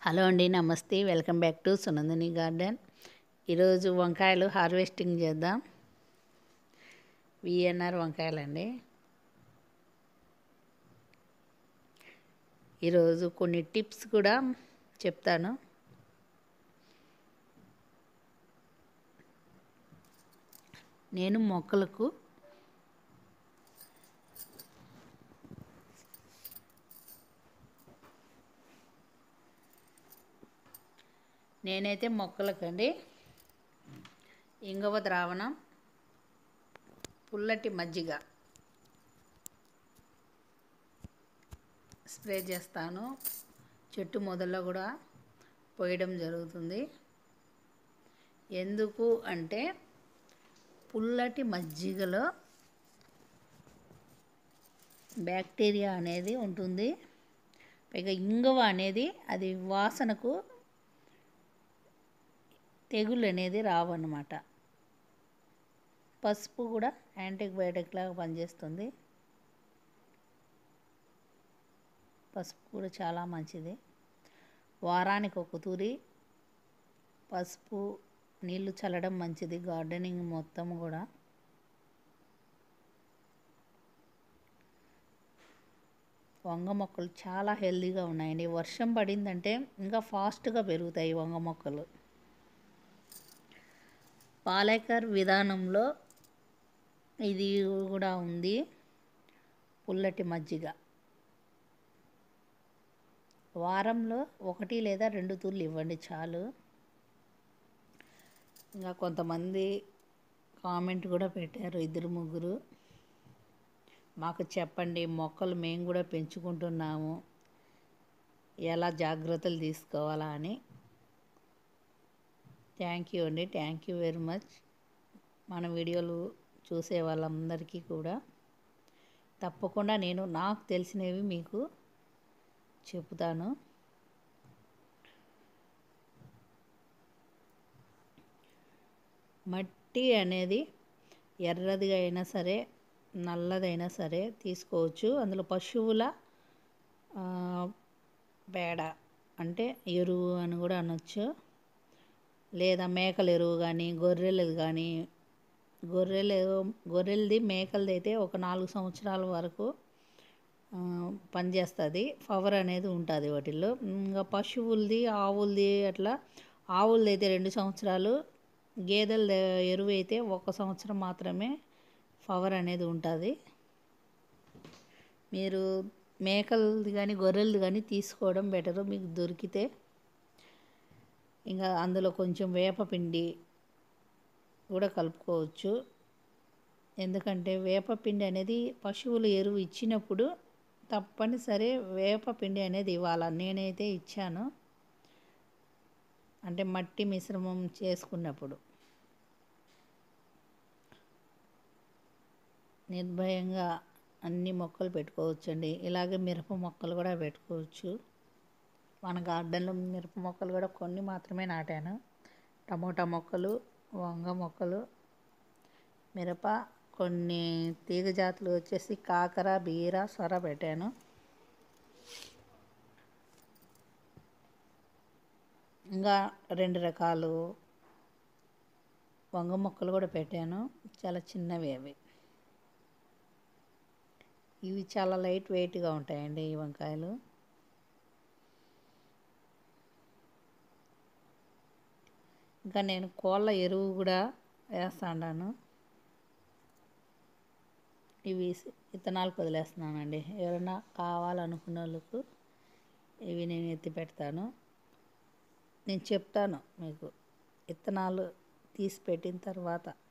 hello అండి నమస్తే welcome back to Sunandini garden ఈరోజు వంకాయలు హార్వెస్టింగ్ చేద్దాం విఎన్ఆర్ వంకాయలండి ఈరోజు కొన్ని టిప్స్ కూడా చెప్తాను నేను మొక్కలకు నేనైతే మొక్కలకండి ఇంగవ ద్రావణం పుల్లటి మజ్జిగ స్ప్రే చేస్తాను చెట్టు మొదల్లో కూడా పోయడం జరుగుతుంది ఎందుకు అంటే పుల్లటి మజ్జిగలో బ్యాక్టీరియా అనేది ఉంటుంది పైగా ఇంగువ అనేది అది వాసనకు తెగులు అనేది రావన్నమాట పసుపు కూడా యాంటీబయాటిక్ లాగా పనిచేస్తుంది పసుపు కూడా చాలా మంచిది వారానికి ఒక తూరి పసుపు నీళ్లు చల్లడం మంచిది గార్డెనింగ్ మొత్తం కూడా వంగ మొక్కలు చాలా హెల్తీగా ఉన్నాయండి వర్షం పడిందంటే ఇంకా ఫాస్ట్గా పెరుగుతాయి వంగ మొక్కలు పాలేకర్ విధానంలో ఇది కూడా ఉంది పుల్లటి మజ్జిగ వారంలో ఒకటి లేదా రెండు తూర్లు ఇవ్వండి చాలు ఇంకా కొంతమంది కామెంట్ కూడా పెట్టారు ఇద్దరు ముగ్గురు మాకు చెప్పండి మొక్కలు మేము కూడా పెంచుకుంటున్నాము ఎలా జాగ్రత్తలు తీసుకోవాలా అని థ్యాంక్ యూ అండి థ్యాంక్ యూ వెరీ మచ్ మన వీడియోలు చూసే వాళ్ళందరికీ కూడా తప్పకుండా నేను నాకు తెలిసినవి మీకు చెప్తాను మట్టి అనేది ఎర్రదిగా అయినా సరే నల్లదైనా సరే తీసుకోవచ్చు అందులో పశువుల పేడ అంటే ఎరువు అని కూడా అనొచ్చు లేదా మేకల ఎరువు కానీ గొర్రెలది కానీ గొర్రెలు గొర్రెలది మేకలది అయితే ఒక నాలుగు సంవత్సరాల వరకు పనిచేస్తుంది పవర్ అనేది ఉంటుంది వాటిల్లో ఇంకా పశువులది ఆవులది అట్లా ఆవులది అయితే రెండు సంవత్సరాలు గేదెల ఎరువు అయితే ఒక సంవత్సరం మాత్రమే పవర్ అనేది ఉంటుంది మీరు మేకలది కానీ గొర్రెలది కానీ తీసుకోవడం బెటరు మీకు దొరికితే ఇంకా అందులో కొంచెం వేపపిండి కూడా కలుపుకోవచ్చు ఎందుకంటే వేపపిండి అనేది పశువులు ఎరువు ఇచ్చినప్పుడు తప్పనిసరి వేపపిండి అనేది ఇవ్వాలి నేనైతే ఇచ్చాను అంటే మట్టి మిశ్రమం చేసుకున్నప్పుడు నిర్భయంగా అన్ని మొక్కలు పెట్టుకోవచ్చండి ఇలాగే మిరప మొక్కలు కూడా పెట్టుకోవచ్చు మన గార్డెన్లో మిరప మొక్కలు కూడా కొన్ని మాత్రమే నాటాను టమోటా మొక్కలు వంగ మొక్కలు మిరప కొన్ని తీగ జాతులు వచ్చేసి కాకర బీర సొర పెట్టాను ఇంకా రెండు రకాలు వంగ మొక్కలు కూడా పెట్టాను చాలా చిన్నవి అవి ఇవి చాలా లైట్ వెయిట్గా ఉంటాయండి ఈ వంకాయలు ఇంకా నేను కోళ్ళ ఎరువు కూడా వేస్తాను ఇవి విత్తనాలు వదిలేస్తున్నానండి ఎవరైనా కావాలనుకున్న వాళ్ళకు ఇవి నేను ఎత్తి పెడతాను నేను చెప్తాను మీకు విత్తనాలు తీసి పెట్టిన తర్వాత